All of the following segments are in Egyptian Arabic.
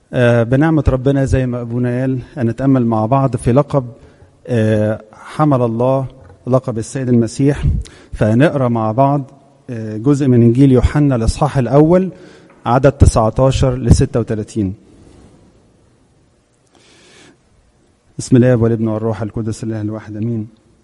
آه، بنعمة ربنا زي ما أبونا قال هنتأمل مع بعض في لقب آه، حمل الله لقب السيد المسيح فهنقرا مع بعض آه، جزء من إنجيل يوحنا الإصحاح الأول عدد 19 ل 36 بسم الله والابن والروح القدس الله الواحد امين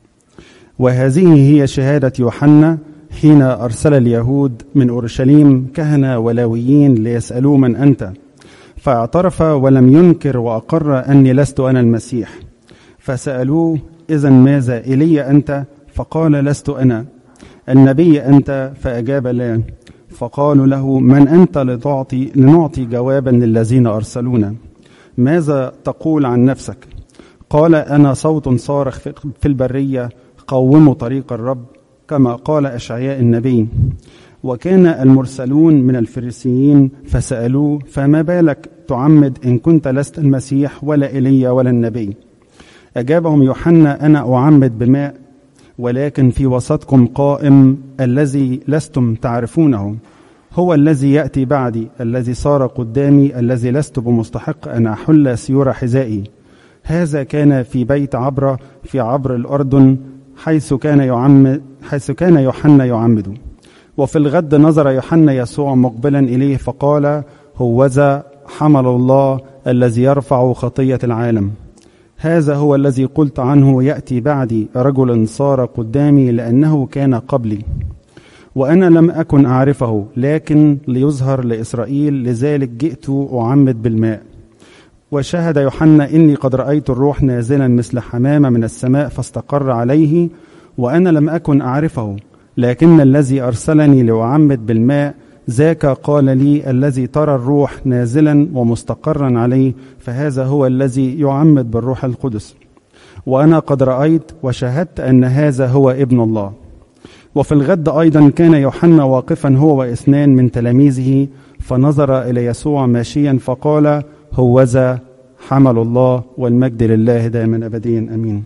وهذه هي شهاده يوحنا حين ارسل اليهود من اورشليم كهنه ولاويين ليسالوه من انت فاعترف ولم ينكر واقر اني لست انا المسيح فسالوه اذا ماذا الي انت فقال لست انا النبي انت فاجاب لا فقالوا له من انت لتعطي لنعطي جوابا للذين ارسلونا ماذا تقول عن نفسك قال انا صوت صارخ في البريه قوموا طريق الرب كما قال اشعياء النبي وكان المرسلون من الفريسيين فسالوه فما بالك تعمد ان كنت لست المسيح ولا ايليا ولا النبي اجابهم يوحنا انا اعمد بماء ولكن في وسطكم قائم الذي لستم تعرفونه هو الذي ياتي بعدي الذي صار قدامي الذي لست بمستحق ان احل سيور حذائي هذا كان في بيت عبرة في عبر الأردن حيث كان يعمد حيث كان يوحنا يعمد وفي الغد نظر يوحنا يسوع مقبلا إليه فقال هوذا حمل الله الذي يرفع خطية العالم هذا هو الذي قلت عنه يأتي بعدي رجل صار قدامي لأنه كان قبلي وأنا لم أكن أعرفه لكن ليظهر لإسرائيل لذلك جئت أعمد بالماء وشهد يوحنا إني قد رأيت الروح نازلا مثل حمامة من السماء فاستقر عليه وأنا لم أكن أعرفه لكن الذي أرسلني لأعمد بالماء ذاك قال لي الذي ترى الروح نازلا ومستقرا عليه فهذا هو الذي يعمد بالروح القدس وأنا قد رأيت وشهدت أن هذا هو ابن الله وفي الغد أيضا كان يوحنا واقفا هو واثنان من تلاميذه فنظر إلى يسوع ماشيا فقال هوذا حمل الله والمجد لله دائما ابديا امين.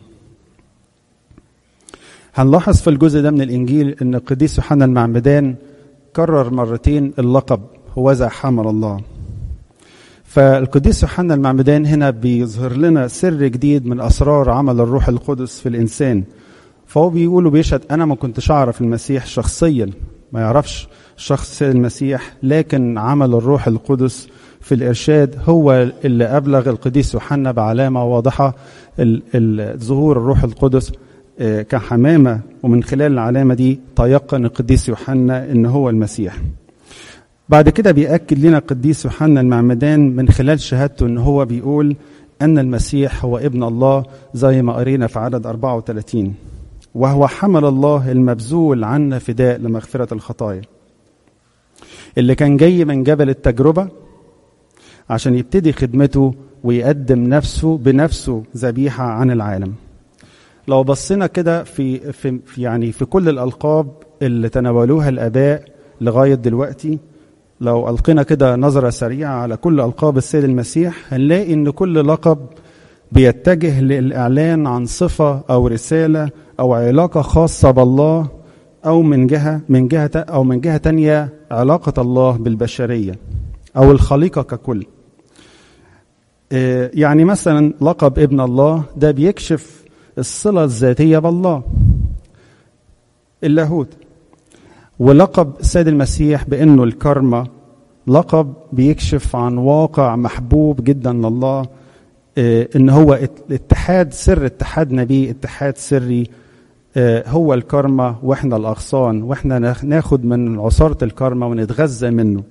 هنلاحظ في الجزء ده من الانجيل ان القديس يوحنا المعمدان كرر مرتين اللقب هوذا حمل الله. فالقديس يوحنا المعمدان هنا بيظهر لنا سر جديد من اسرار عمل الروح القدس في الانسان. فهو بيقول بيشهد انا ما كنتش اعرف المسيح شخصيا ما يعرفش شخص المسيح لكن عمل الروح القدس في الإرشاد هو اللي أبلغ القديس يوحنا بعلامة واضحة ظهور الروح القدس كحمامة ومن خلال العلامة دي تيقن القديس يوحنا إن هو المسيح بعد كده بيأكد لنا القديس يوحنا المعمدان من خلال شهادته إن هو بيقول أن المسيح هو ابن الله زي ما قرينا في عدد 34 وهو حمل الله المبذول عنا فداء لمغفرة الخطايا اللي كان جاي من جبل التجربة عشان يبتدي خدمته ويقدم نفسه بنفسه ذبيحة عن العالم لو بصينا كده في, في, في يعني في كل الألقاب اللي تناولوها الآباء لغاية دلوقتي لو ألقينا كده نظرة سريعة على كل ألقاب السيد المسيح هنلاقي إن كل لقب بيتجه للإعلان عن صفة أو رسالة أو علاقة خاصة بالله أو من جهة من جهة أو من جهة تانية علاقة الله بالبشرية أو الخليقة ككل. يعني مثلا لقب ابن الله ده بيكشف الصلة الذاتية بالله. اللاهوت. ولقب السيد المسيح بأنه الكرمة لقب بيكشف عن واقع محبوب جدا لله ان هو اتحاد سر اتحادنا بيه اتحاد سري هو الكرمة واحنا الاغصان واحنا ناخد من عصارة الكرمة ونتغذى منه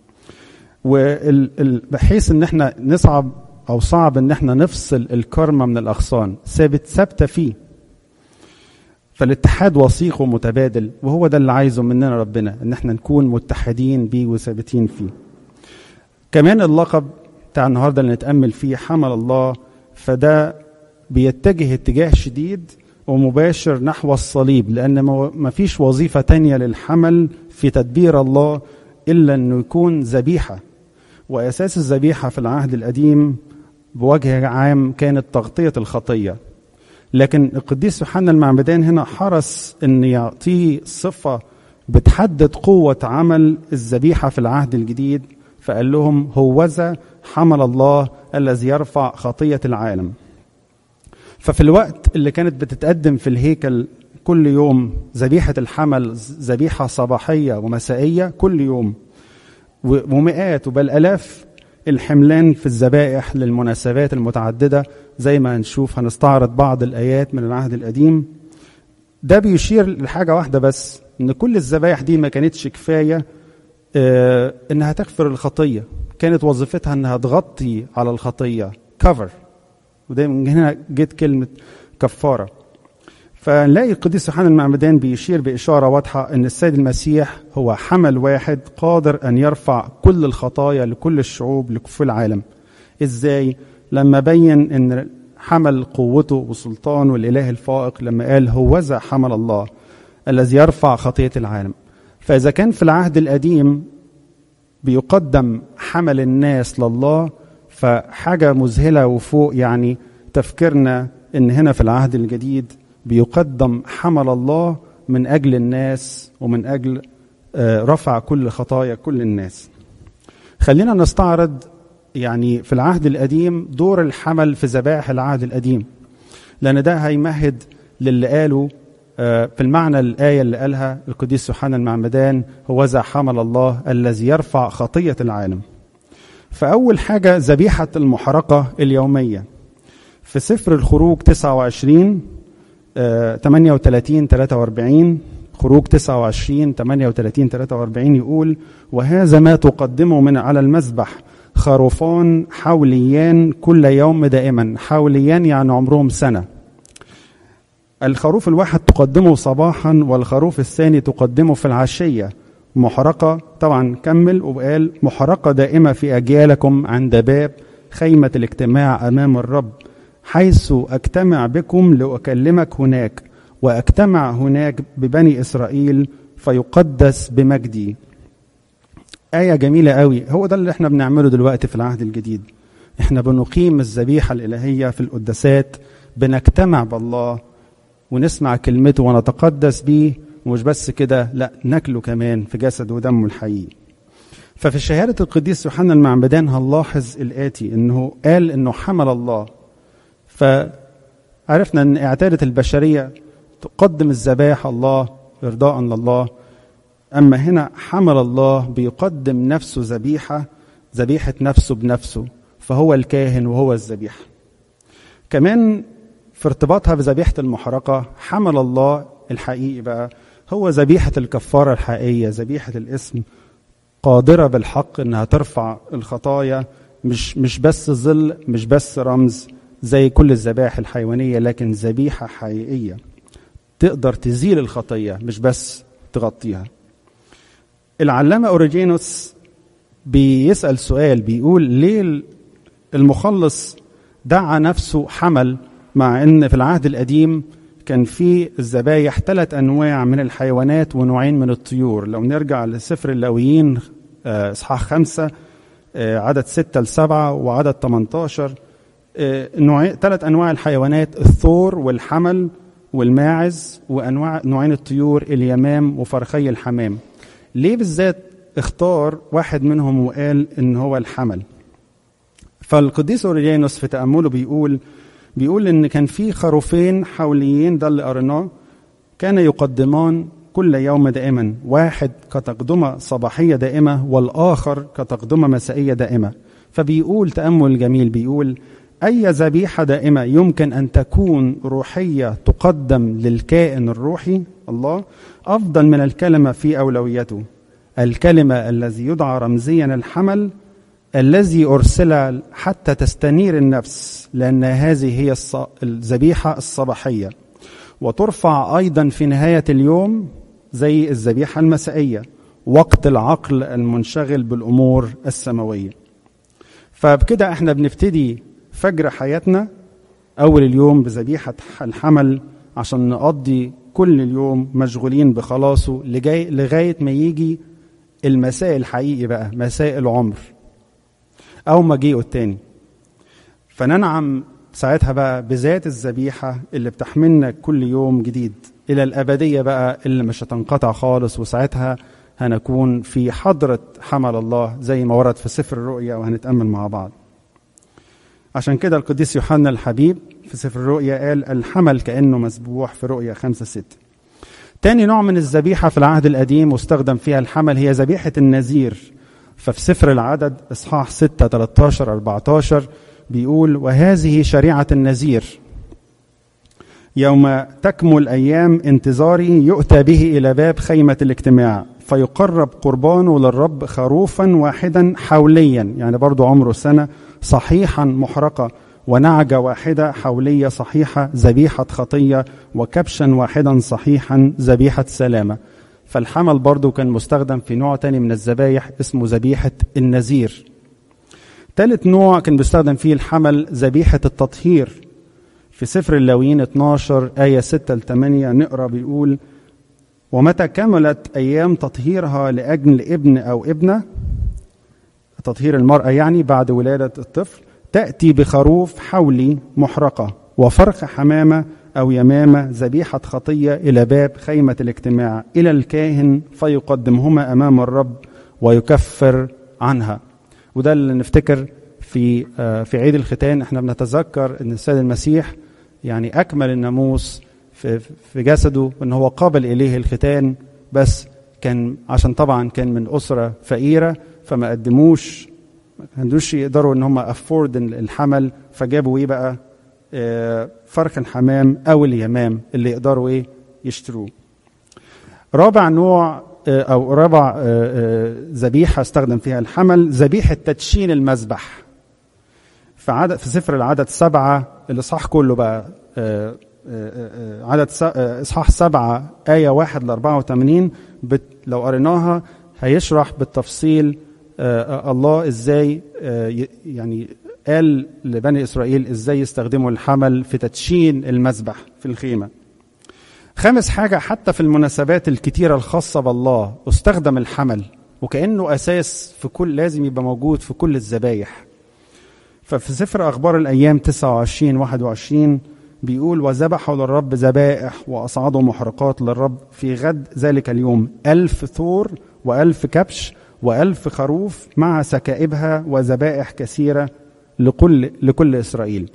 وبحيث ان احنا نصعب او صعب ان احنا نفصل الكرمة من الاغصان ثابت ثابتة فيه فالاتحاد وثيق ومتبادل وهو ده اللي عايزه مننا ربنا ان احنا نكون متحدين بيه وثابتين فيه كمان اللقب بتاع النهارده اللي نتامل فيه حمل الله فده بيتجه اتجاه شديد ومباشر نحو الصليب لان ما فيش وظيفه تانية للحمل في تدبير الله الا انه يكون ذبيحه واساس الذبيحه في العهد القديم بوجه عام كانت تغطيه الخطيه لكن القديس يوحنا المعمدان هنا حرص ان يعطيه صفه بتحدد قوه عمل الذبيحه في العهد الجديد فقال لهم هوذا حمل الله الذي يرفع خطية العالم ففي الوقت اللي كانت بتتقدم في الهيكل كل يوم ذبيحة الحمل ذبيحة صباحية ومسائية كل يوم ومئات وبل آلاف الحملان في الذبائح للمناسبات المتعددة زي ما هنشوف هنستعرض بعض الآيات من العهد القديم ده بيشير لحاجة واحدة بس إن كل الذبائح دي ما كانتش كفاية آه إنها تغفر الخطية كانت وظيفتها إنها تغطي على الخطية cover وده من هنا جت كلمة كفارة فنلاقي القديس يوحنا المعمدان بيشير بإشارة واضحة أن السيد المسيح هو حمل واحد قادر أن يرفع كل الخطايا لكل الشعوب لكل العالم إزاي؟ لما بين أن حمل قوته وسلطانه الإله الفائق لما قال هوذا حمل الله الذي يرفع خطية العالم فإذا كان في العهد القديم بيقدم حمل الناس لله فحاجة مذهلة وفوق يعني تفكيرنا ان هنا في العهد الجديد بيقدم حمل الله من اجل الناس ومن اجل رفع كل خطايا كل الناس. خلينا نستعرض يعني في العهد القديم دور الحمل في ذبائح العهد القديم. لان ده هيمهد للي قاله في المعنى الآية اللي قالها القديس يوحنا المعمدان هو ذا حمل الله الذي يرفع خطية العالم. فأول حاجة ذبيحة المحرقة اليومية في سفر الخروج 29 آه 38 43 خروج 29 38 43 يقول وهذا ما تقدمه من على المذبح خروفان حوليان كل يوم دائما حوليان يعني عمرهم سنة الخروف الواحد تقدمه صباحا والخروف الثاني تقدمه في العشية محرقة طبعا كمل وقال محرقة دائمة في أجيالكم عند باب خيمة الاجتماع أمام الرب حيث أجتمع بكم لأكلمك هناك وأجتمع هناك ببني إسرائيل فيقدس بمجدي آية جميلة قوي هو ده اللي احنا بنعمله دلوقتي في العهد الجديد احنا بنقيم الذبيحة الإلهية في القداسات بنجتمع بالله ونسمع كلمته ونتقدس بيه ومش بس كده لا ناكله كمان في جسد ودمه الحقيقي ففي شهادة القديس يوحنا المعمدان هنلاحظ الآتي إنه قال إنه حمل الله فعرفنا إن اعتادت البشرية تقدم الذبائح الله إرضاء لله أما هنا حمل الله بيقدم نفسه ذبيحة ذبيحة نفسه بنفسه فهو الكاهن وهو الذبيحة كمان في ارتباطها بذبيحة المحرقة حمل الله الحقيقي بقى هو ذبيحة الكفارة الحقيقية ذبيحة الاسم قادرة بالحق انها ترفع الخطايا مش مش بس ظل مش بس رمز زي كل الذبائح الحيوانية لكن ذبيحة حقيقية تقدر تزيل الخطية مش بس تغطيها العلامة أوريجينوس بيسأل سؤال بيقول ليه المخلص دعا نفسه حمل مع ان في العهد القديم كان في الذبايح ثلاث انواع من الحيوانات ونوعين من الطيور لو نرجع لسفر اللاويين اصحاح خمسة عدد ستة لسبعة وعدد 18 نوعين ثلاث انواع الحيوانات الثور والحمل والماعز وانواع نوعين الطيور اليمام وفرخي الحمام ليه بالذات اختار واحد منهم وقال ان هو الحمل فالقديس اوريجينوس في تامله بيقول بيقول ان كان في خروفين حوليين ده اللي قريناه كان يقدمان كل يوم دائما واحد كتقدمة صباحية دائمة والآخر كتقدمة مسائية دائمة فبيقول تأمل جميل بيقول أي ذبيحة دائمة يمكن أن تكون روحية تقدم للكائن الروحي الله أفضل من الكلمة في أولويته الكلمة الذي يدعى رمزيا الحمل الذي أرسل حتى تستنير النفس لأن هذه هي الذبيحة الصباحية وترفع أيضا في نهاية اليوم زي الذبيحة المسائية وقت العقل المنشغل بالأمور السماوية فبكده احنا بنبتدي فجر حياتنا أول اليوم بذبيحة الحمل عشان نقضي كل اليوم مشغولين بخلاصه لغاية ما يجي المساء الحقيقي بقى مساء العمر أو مجيئه التاني فننعم ساعتها بقى بذات الذبيحة اللي بتحملنا كل يوم جديد إلى الأبدية بقى اللي مش هتنقطع خالص وساعتها هنكون في حضرة حمل الله زي ما ورد في سفر الرؤيا وهنتأمل مع بعض عشان كده القديس يوحنا الحبيب في سفر الرؤيا قال الحمل كأنه مسبوح في رؤيا خمسة ستة تاني نوع من الذبيحة في العهد القديم واستخدم فيها الحمل هي ذبيحة النذير ففي سفر العدد إصحاح 6 13 14 بيقول وهذه شريعة النذير يوم تكمل أيام انتظاري يؤتى به إلى باب خيمة الاجتماع فيقرب قربانه للرب خروفا واحدا حوليا يعني برضو عمره سنة صحيحا محرقة ونعجة واحدة حولية صحيحة ذبيحة خطية وكبشا واحدا صحيحا ذبيحة سلامة فالحمل برضو كان مستخدم في نوع تاني من الذبايح اسمه ذبيحة النذير ثالث نوع كان بيستخدم فيه الحمل ذبيحة التطهير في سفر اللاويين 12 آية 6 ل 8 نقرا بيقول ومتى كملت أيام تطهيرها لأجل ابن أو ابنة تطهير المرأة يعني بعد ولادة الطفل تأتي بخروف حولي محرقة وفرخ حمامة أو يمامة ذبيحة خطية إلى باب خيمة الاجتماع إلى الكاهن فيقدمهما أمام الرب ويكفر عنها وده اللي نفتكر في في عيد الختان احنا بنتذكر ان السيد المسيح يعني اكمل الناموس في في جسده ان هو قابل اليه الختان بس كان عشان طبعا كان من اسره فقيره فما قدموش ما كانوش يقدروا ان هم افورد الحمل فجابوا ايه بقى آه فرخ الحمام او اليمام اللي يقدروا ايه يشتروه رابع نوع آه او رابع ذبيحه استخدم فيها الحمل ذبيحه تدشين المذبح في عدد في سفر العدد سبعه الاصحاح كله بقى آه عدد اصحاح سبعه ايه واحد ل 84 بت لو قريناها هيشرح بالتفصيل الله ازاي يعني قال لبني اسرائيل ازاي يستخدموا الحمل في تدشين المذبح في الخيمه. خامس حاجه حتى في المناسبات الكتيره الخاصه بالله استخدم الحمل وكانه اساس في كل لازم يبقى موجود في كل الذبايح. ففي سفر اخبار الايام 29 21 بيقول وذبحوا للرب ذبائح وأصعدوا محرقات للرب في غد ذلك اليوم ألف ثور وألف كبش وألف خروف مع سكائبها وذبائح كثيرة لكل لكل إسرائيل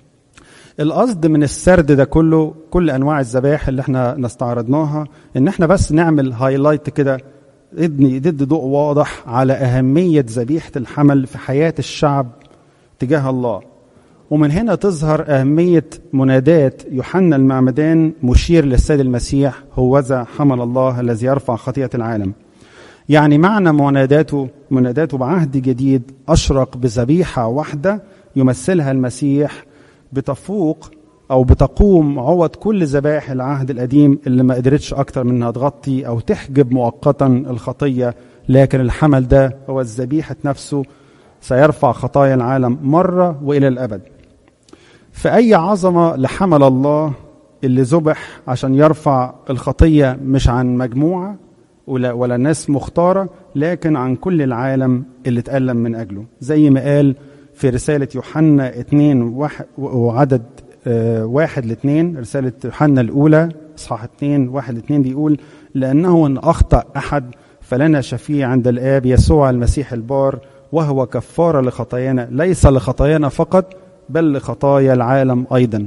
القصد من السرد ده كله كل أنواع الذبائح اللي احنا نستعرضناها إن احنا بس نعمل هايلايت كده ضد ضوء واضح على أهمية ذبيحة الحمل في حياة الشعب تجاه الله ومن هنا تظهر أهمية منادات يوحنا المعمدان مشير للسيد المسيح هوذا حمل الله الذي يرفع خطية العالم يعني معنى مناداته مناداته بعهد جديد أشرق بذبيحة واحدة يمثلها المسيح بتفوق أو بتقوم عوض كل ذبائح العهد القديم اللي ما قدرتش أكتر من إنها تغطي أو تحجب مؤقتا الخطية لكن الحمل ده هو الذبيحة نفسه سيرفع خطايا العالم مرة وإلى الأبد فأي عظمة لحمل الله اللي ذبح عشان يرفع الخطية مش عن مجموعة ولا, ولا ناس مختارة لكن عن كل العالم اللي اتألم من أجله زي ما قال في رسالة يوحنا اتنين واحد وعدد اه واحد لاثنين رسالة يوحنا الأولى إصحاح اتنين واحد لاثنين بيقول لأنه إن أخطأ أحد فلنا شفيع عند الآب يسوع المسيح البار وهو كفارة لخطايانا ليس لخطايانا فقط بل لخطايا العالم أيضا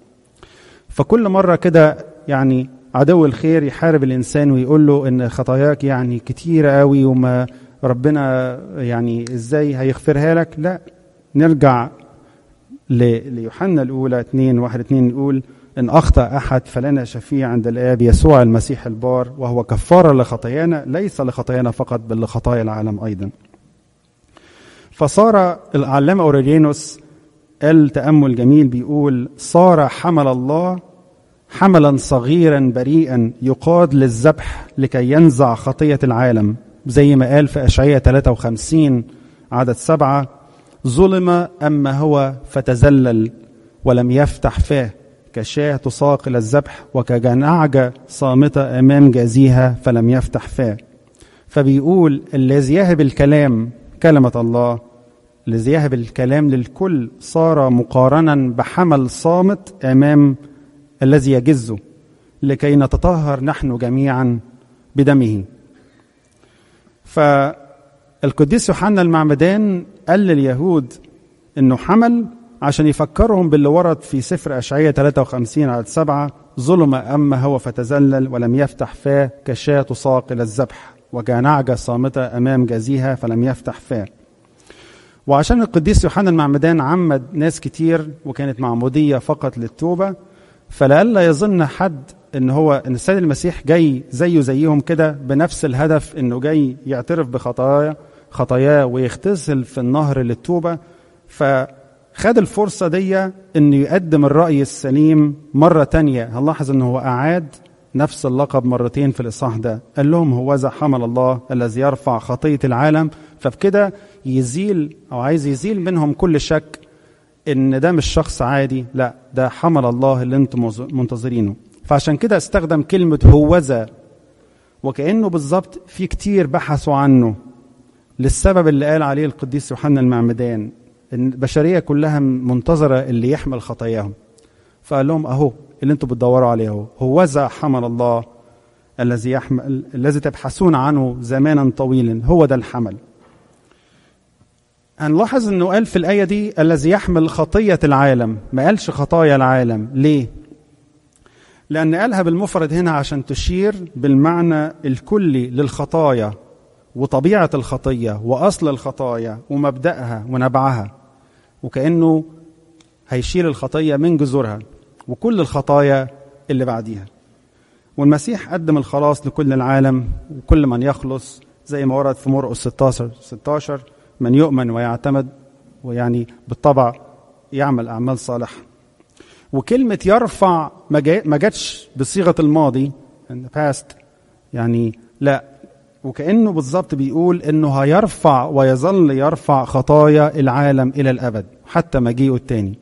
فكل مرة كده يعني عدو الخير يحارب الإنسان ويقول له إن خطاياك يعني كتيرة قوي وما ربنا يعني إزاي هيغفرها لك لا نرجع ليوحنا الأولى 2 واحد 2 يقول إن أخطأ أحد فلنا شفيع عند الآب يسوع المسيح البار وهو كفارة لخطايانا ليس لخطايانا فقط بل لخطايا العالم أيضا فصار العلامة أوريجينوس قال تأمل جميل بيقول صار حمل الله حملا صغيرا بريئا يقاد للذبح لكي ينزع خطية العالم زي ما قال في أشعية 53 عدد سبعة ظلم أما هو فتزلل ولم يفتح فاه كشاة تساق إلى الذبح وكجنعجة صامتة أمام جازيها فلم يفتح فاه فبيقول الذي يهب الكلام كلمة الله الذي يهب الكلام للكل صار مقارنا بحمل صامت امام الذي يجزه لكي نتطهر نحن جميعا بدمه فالقديس يوحنا المعمدان قال لليهود انه حمل عشان يفكرهم باللي ورد في سفر اشعياء 53 على 7 ظلم اما هو فتذلل ولم يفتح فاه كشاة تساق الى الذبح وكنعجة صامتة امام جازيها فلم يفتح فاه وعشان القديس يوحنا المعمدان عمد ناس كتير وكانت معمودية فقط للتوبة فلئلا يظن حد ان هو ان السيد المسيح جاي زيه زيهم كده بنفس الهدف انه جاي يعترف بخطايا خطاياه ويغتسل في النهر للتوبة فخد الفرصة دي انه يقدم الرأي السليم مرة تانية هنلاحظ انه هو أعاد نفس اللقب مرتين في الإصحاح ده قال لهم هوذا حمل الله الذي يرفع خطية العالم فبكده يزيل أو عايز يزيل منهم كل شك إن ده مش شخص عادي لا ده حمل الله اللي انتم منتظرينه فعشان كده استخدم كلمة هوذا وكأنه بالظبط في كتير بحثوا عنه للسبب اللي قال عليه القديس يوحنا المعمدان ان البشريه كلها منتظره اللي يحمل خطاياهم فقال لهم اهو اللي انتم بتدوروا عليه اهو هوذا حمل الله الذي يحمل الذي تبحثون عنه زمانا طويلا هو ده الحمل هنلاحظ انه قال في الايه دي الذي يحمل خطيه العالم ما قالش خطايا العالم ليه لان قالها بالمفرد هنا عشان تشير بالمعنى الكلي للخطايا وطبيعه الخطيه واصل الخطايا ومبداها ونبعها وكانه هيشيل الخطيه من جذورها وكل الخطايا اللي بعديها والمسيح قدم الخلاص لكل العالم وكل من يخلص زي ما ورد في مرقس 16 16 من يؤمن ويعتمد ويعني بالطبع يعمل اعمال صالحه وكلمه يرفع ما جاتش بصيغه الماضي past يعني لا وكانه بالظبط بيقول انه هيرفع ويظل يرفع خطايا العالم الى الابد حتى مجيئه الثاني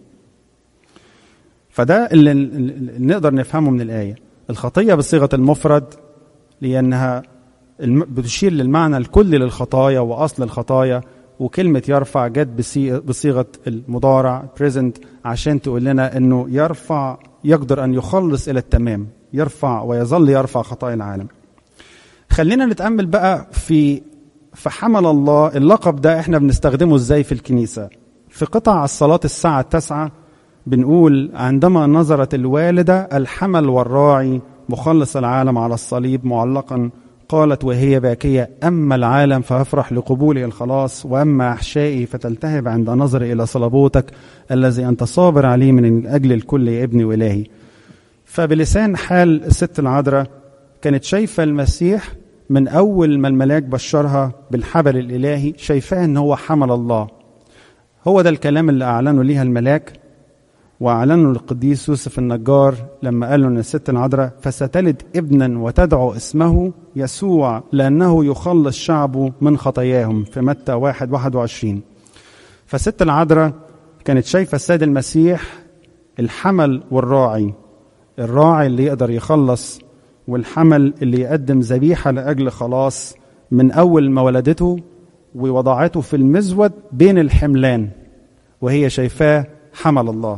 فده اللي, اللي نقدر نفهمه من الايه الخطيه بصيغه المفرد لانها بتشير للمعنى الكلي للخطايا واصل الخطايا وكلمة يرفع جت بصيغة المضارع present عشان تقول لنا انه يرفع يقدر ان يخلص الى التمام يرفع ويظل يرفع خطايا العالم خلينا نتأمل بقى في في حمل الله اللقب ده احنا بنستخدمه ازاي في الكنيسة في قطع الصلاة الساعة التاسعة بنقول عندما نظرت الوالدة الحمل والراعي مخلص العالم على الصليب معلقا قالت وهي باكية أما العالم فأفرح لقبوله الخلاص وأما أحشائي فتلتهب عند نظر إلى صلبوتك الذي أنت صابر عليه من أجل الكل يا ابني وإلهي فبلسان حال الست العذراء كانت شايفة المسيح من أول ما الملاك بشرها بالحبل الإلهي شايفاه أن هو حمل الله هو ده الكلام اللي أعلنه ليها الملاك واعلنه للقديس يوسف النجار لما قال له ان الست العذراء فستلد ابنا وتدعو اسمه يسوع لانه يخلص شعبه من خطاياهم في متى واحد واحد وعشرين فالست العذراء كانت شايفه السيد المسيح الحمل والراعي الراعي اللي يقدر يخلص والحمل اللي يقدم ذبيحه لاجل خلاص من اول ما ولدته ووضعته في المزود بين الحملان وهي شايفاه حمل الله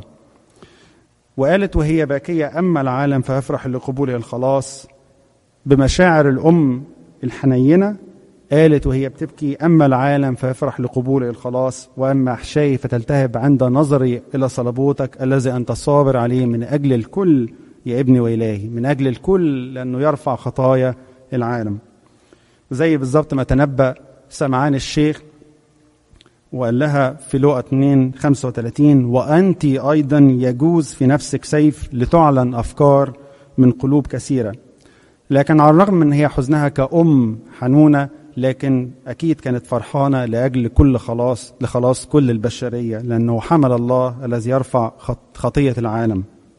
وقالت وهي باكية أما العالم فيفرح لقبوله الخلاص بمشاعر الأم الحنينة قالت وهي بتبكي أما العالم فيفرح لقبوله الخلاص وأما أحشائي فتلتهب عند نظري إلى صلبوتك الذي أنت صابر عليه من أجل الكل يا ابني وإلهي من أجل الكل لأنه يرفع خطايا العالم زي بالظبط ما تنبأ سمعان الشيخ وقال لها في لقى 2 35 وأنت أيضا يجوز في نفسك سيف لتعلن أفكار من قلوب كثيرة لكن على الرغم من هي حزنها كأم حنونة لكن أكيد كانت فرحانة لأجل كل خلاص لخلاص كل البشرية لأنه حمل الله الذي يرفع خطية العالم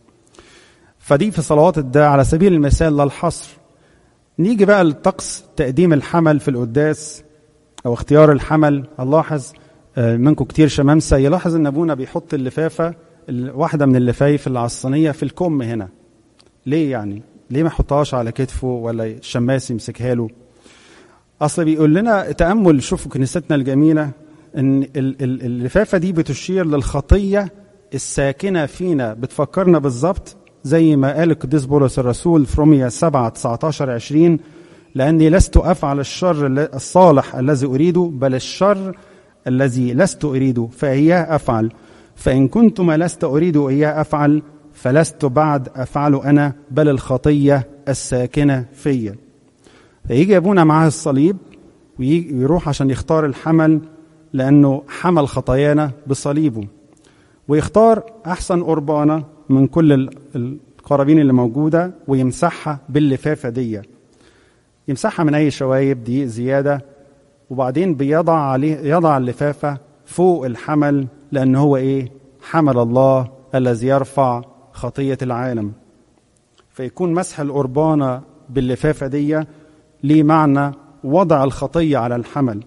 فدي في صلوات الداء على سبيل المثال لا الحصر نيجي بقى لطقس تقديم الحمل في القداس أو اختيار الحمل نلاحظ منكم كتير شمامسة يلاحظ ان ابونا بيحط اللفافة واحدة من اللفايف اللي على الصينية في الكم هنا ليه يعني ليه ما يحطهاش على كتفه ولا الشماس يمسكها له اصل بيقول لنا تامل شوفوا كنيستنا الجميله ان اللفافه دي بتشير للخطيه الساكنه فينا بتفكرنا بالظبط زي ما قال القديس بولس الرسول في روميا 7 19 20 لأني لست أفعل الشر الصالح الذي أريده بل الشر الذي لست أريده فإياه أفعل فإن كنت ما لست أريد إياه أفعل فلست بعد أفعل أنا بل الخطية الساكنة فيا فيجي أبونا معاه الصليب ويروح عشان يختار الحمل لأنه حمل خطايانا بصليبه ويختار أحسن قربانة من كل القرابين اللي موجودة ويمسحها باللفافة دي يمسحها من أي شوايب دي زيادة وبعدين بيضع عليه يضع اللفافة فوق الحمل لأن هو إيه حمل الله الذي يرفع خطية العالم فيكون مسح القربانة باللفافة دي ليه معنى وضع الخطية على الحمل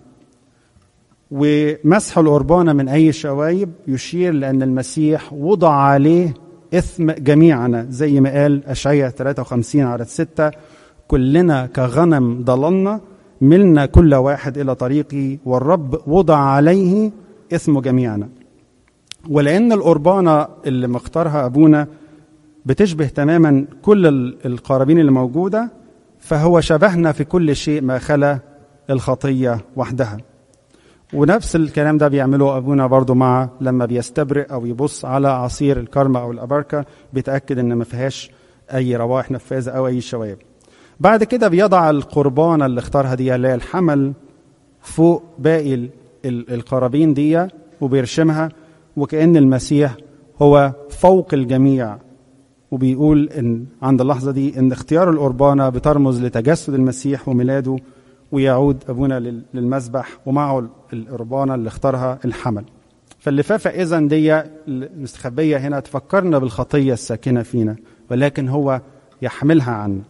ومسح القربانة من أي شوايب يشير لأن المسيح وضع عليه إثم جميعنا زي ما قال أشعية 53 على 6 كلنا كغنم ضللنا ملنا كل واحد إلى طريقي والرب وضع عليه إثم جميعنا ولأن القربانة اللي مختارها أبونا بتشبه تماما كل القرابين اللي موجودة فهو شبهنا في كل شيء ما خلا الخطية وحدها ونفس الكلام ده بيعمله أبونا برضو مع لما بيستبرئ أو يبص على عصير الكرمة أو الأبركة بيتأكد إن ما فيهاش أي روائح نفاذة أو أي شوائب بعد كده بيضع القربانة اللي اختارها دي اللي هي الحمل فوق باقي القرابين دي وبيرشمها وكأن المسيح هو فوق الجميع وبيقول ان عند اللحظه دي ان اختيار القربانه بترمز لتجسد المسيح وميلاده ويعود ابونا للمذبح ومعه القربانه اللي اختارها الحمل. فاللفافه اذا دي المستخبيه هنا تفكرنا بالخطيه الساكنه فينا ولكن هو يحملها عنا.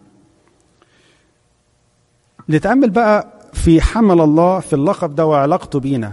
نتامل بقى في حمل الله في اللقب ده وعلاقته بينا.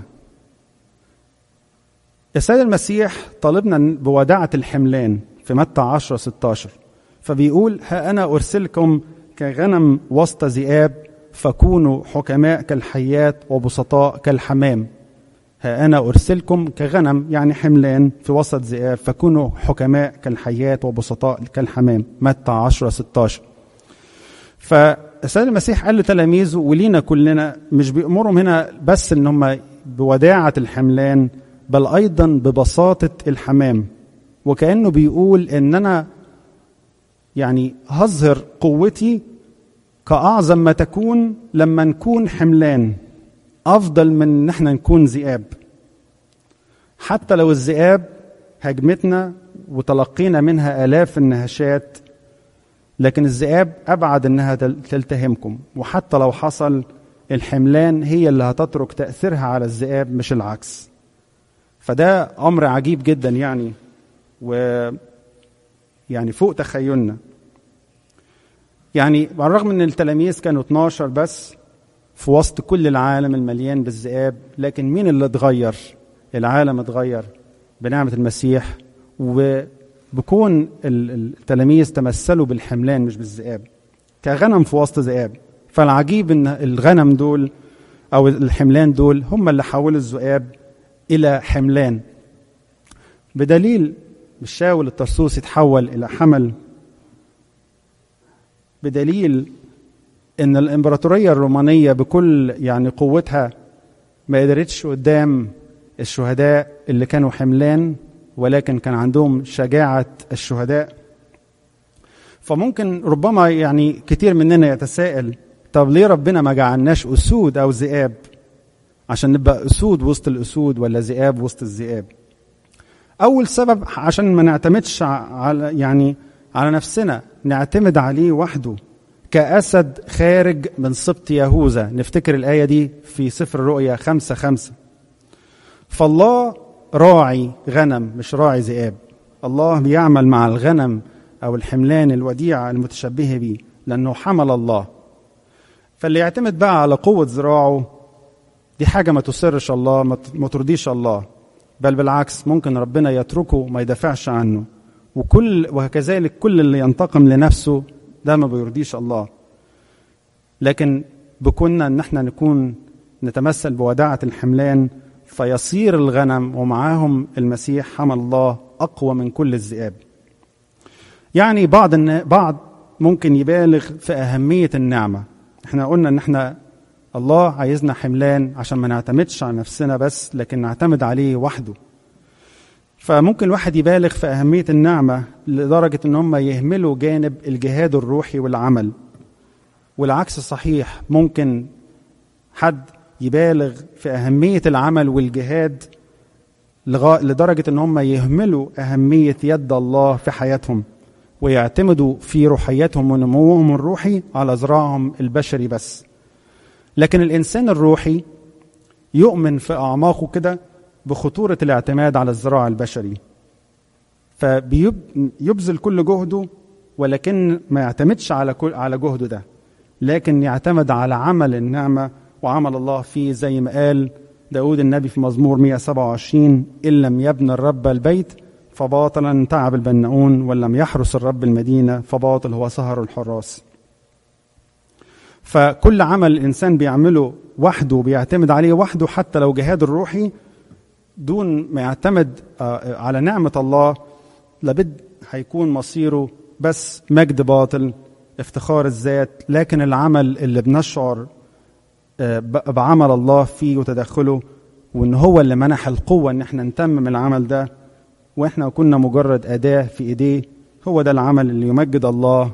السيد المسيح طالبنا بوداعه الحملان في متى 10 16 فبيقول ها أنا أرسلكم كغنم وسط ذئاب فكونوا حكماء كالحيات وبسطاء كالحمام ها أنا أرسلكم كغنم يعني حملان في وسط ذئاب فكونوا حكماء كالحيات وبسطاء كالحمام متى 10 16 فالسيد المسيح قال لتلاميذه ولينا كلنا مش بيأمرهم هنا بس ان هم بوداعة الحملان بل أيضا ببساطة الحمام وكأنه بيقول إن أنا يعني هظهر قوتي كأعظم ما تكون لما نكون حملان أفضل من إن احنا نكون ذئاب حتى لو الذئاب هجمتنا وتلقينا منها آلاف النهشات لكن الذئاب أبعد إنها تلتهمكم وحتى لو حصل الحملان هي اللي هتترك تأثيرها على الذئاب مش العكس فده أمر عجيب جدا يعني و يعني فوق تخيلنا يعني على الرغم ان التلاميذ كانوا 12 بس في وسط كل العالم المليان بالذئاب لكن مين اللي اتغير العالم اتغير بنعمة المسيح وبكون التلاميذ تمثلوا بالحملان مش بالذئاب كغنم في وسط ذئاب فالعجيب ان الغنم دول او الحملان دول هم اللي حولوا الذئاب الى حملان بدليل بالشاول الطرسوس يتحول إلى حمل بدليل ان الامبراطوريه الرومانيه بكل يعني قوتها ما قدرتش قدام الشهداء اللي كانوا حملان ولكن كان عندهم شجاعه الشهداء فممكن ربما يعني كتير مننا يتساءل طب ليه ربنا ما جعلناش اسود او ذئاب عشان نبقى اسود وسط الاسود ولا ذئاب وسط الذئاب اول سبب عشان ما نعتمدش على يعني على نفسنا نعتمد عليه وحده كأسد خارج من سبط يهوذا نفتكر الآية دي في سفر الرؤيا خمسة خمسة فالله راعي غنم مش راعي ذئاب الله بيعمل مع الغنم أو الحملان الوديعة المتشبهة بيه لأنه حمل الله فاللي يعتمد بقى على قوة ذراعه دي حاجة ما تسرش الله ما ترضيش الله بل بالعكس ممكن ربنا يتركه ما يدافعش عنه وكل وكذلك كل اللي ينتقم لنفسه ده ما بيرضيش الله لكن بكنا ان احنا نكون نتمثل بوداعة الحملان فيصير الغنم ومعاهم المسيح حمل الله اقوى من كل الذئاب يعني بعض بعض ممكن يبالغ في اهمية النعمة احنا قلنا ان احنا الله عايزنا حملان عشان ما نعتمدش على نفسنا بس لكن نعتمد عليه وحده فممكن الواحد يبالغ في أهمية النعمة لدرجة إن هم يهملوا جانب الجهاد الروحي والعمل والعكس صحيح ممكن حد يبالغ في أهمية العمل والجهاد لدرجة إن هم يهملوا أهمية يد الله في حياتهم ويعتمدوا في روحياتهم ونموهم الروحي على ذراعهم البشري بس لكن الإنسان الروحي يؤمن في أعماقه كده بخطورة الاعتماد على الزراع البشري فبيبذل كل جهده ولكن ما يعتمدش على كل على جهده ده لكن يعتمد على عمل النعمة وعمل الله فيه زي ما قال داود النبي في مزمور 127 إن لم يبني الرب البيت فباطلا تعب البناؤون وإن لم يحرس الرب المدينة فباطل هو سهر الحراس فكل عمل الإنسان بيعمله وحده بيعتمد عليه وحده حتى لو جهاد الروحي دون ما يعتمد على نعمة الله لابد هيكون مصيره بس مجد باطل افتخار الذات لكن العمل اللي بنشعر بعمل الله فيه وتدخله وان هو اللي منح القوة ان احنا نتمم العمل ده واحنا كنا مجرد أداة في ايديه هو ده العمل اللي يمجد الله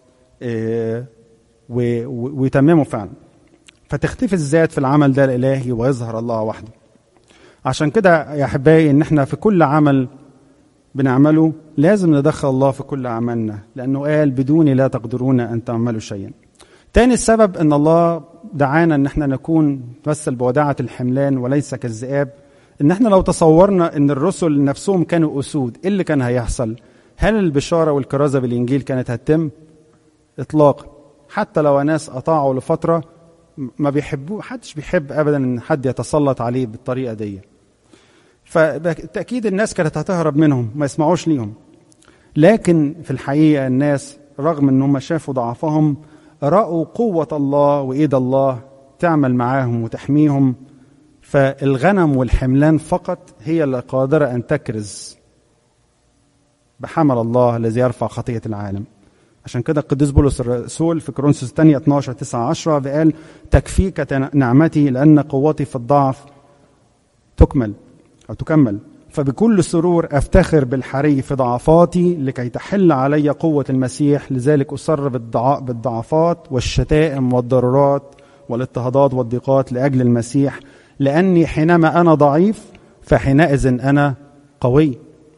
ويتممه فعلا فتختفي الذات في العمل ده الالهي ويظهر الله وحده عشان كده يا احبائي ان احنا في كل عمل بنعمله لازم ندخل الله في كل عملنا لانه قال بدوني لا تقدرون ان تعملوا شيئا تاني السبب ان الله دعانا ان احنا نكون نمثل بوداعة الحملان وليس كالذئاب ان احنا لو تصورنا ان الرسل نفسهم كانوا اسود ايه اللي كان هيحصل هل البشارة والكرازة بالانجيل كانت هتتم اطلاقا حتى لو ناس اطاعوا لفترة ما بيحبوه حدش بيحب ابدا ان حد يتسلط عليه بالطريقة دي فبالتأكيد الناس كانت هتهرب منهم ما يسمعوش ليهم لكن في الحقيقة الناس رغم أنهم شافوا ضعفهم رأوا قوة الله وإيد الله تعمل معاهم وتحميهم فالغنم والحملان فقط هي اللي قادرة أن تكرز بحمل الله الذي يرفع خطية العالم عشان كده القديس بولس الرسول في كورنثوس الثانية 12 9 10 قال تكفيك نعمتي لأن قوتي في الضعف تكمل أو تكمل فبكل سرور أفتخر بالحري في ضعفاتي لكي تحل علي قوة المسيح لذلك أسر بالضعفات والشتائم والضرورات والاضطهادات والضيقات لأجل المسيح لأني حينما أنا ضعيف فحينئذ أنا قوي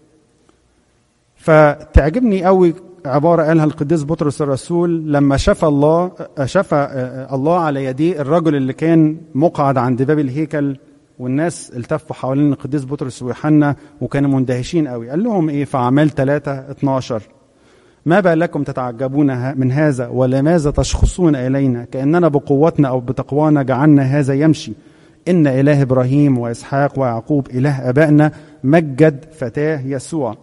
فتعجبني قوي عبارة قالها القديس بطرس الرسول لما شفى الله شفى الله على يديه الرجل اللي كان مقعد عند باب الهيكل والناس التفوا حوالين القديس بطرس ويوحنا وكانوا مندهشين قوي قال لهم ايه في اعمال 3 12 ما بالكم تتعجبون من هذا ولماذا تشخصون الينا كاننا بقوتنا او بتقوانا جعلنا هذا يمشي ان اله ابراهيم واسحاق ويعقوب اله ابائنا مجد فتاه يسوع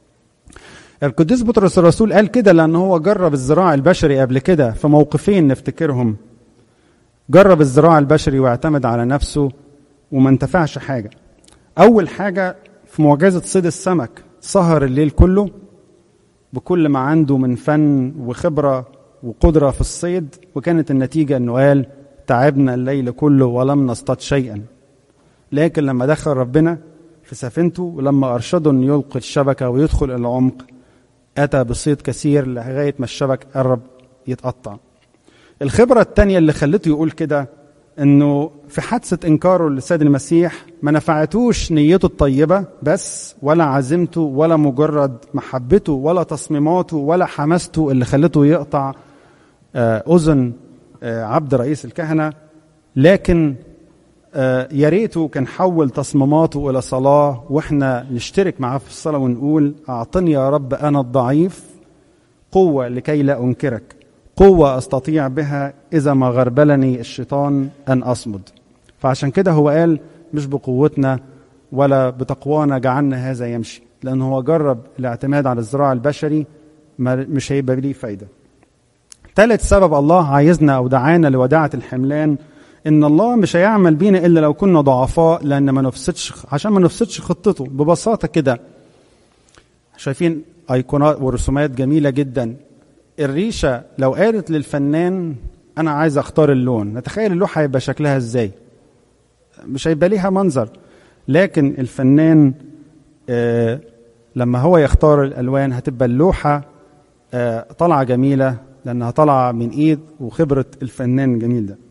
القديس بطرس الرسول قال كده لان هو جرب الزراع البشري قبل كده في موقفين نفتكرهم جرب الزراع البشري واعتمد على نفسه وما انتفعش حاجة أول حاجة في معجزة صيد السمك سهر الليل كله بكل ما عنده من فن وخبرة وقدرة في الصيد وكانت النتيجة أنه قال تعبنا الليل كله ولم نصطاد شيئا لكن لما دخل ربنا في سفينته ولما أرشده أن يلقي الشبكة ويدخل إلى العمق أتى بصيد كثير لغاية ما الشبك قرب يتقطع الخبرة التانية اللي خلته يقول كده انه في حادثه انكاره للسيد المسيح ما نفعتوش نيته الطيبه بس ولا عزيمته ولا مجرد محبته ولا تصميماته ولا حماسته اللي خلته يقطع اذن عبد رئيس الكهنه لكن يا ريته كان حول تصميماته الى صلاه واحنا نشترك معاه في الصلاه ونقول اعطني يا رب انا الضعيف قوه لكي لا انكرك قوة أستطيع بها إذا ما غربلني الشيطان أن أصمد فعشان كده هو قال مش بقوتنا ولا بتقوانا جعلنا هذا يمشي لأنه هو جرب الاعتماد على الزراع البشري مش هيبقى ليه فايدة ثالث سبب الله عايزنا أو دعانا لوداعة الحملان إن الله مش هيعمل بينا إلا لو كنا ضعفاء لأن ما نفسدش عشان ما نفسدش خطته ببساطة كده شايفين أيقونات ورسومات جميلة جدا الريشة لو قالت للفنان انا عايز اختار اللون نتخيل اللوحه هيبقى شكلها ازاي مش هيبقى ليها منظر لكن الفنان آه لما هو يختار الالوان هتبقى اللوحه آه طالعه جميله لانها طالعه من ايد وخبره الفنان الجميل ده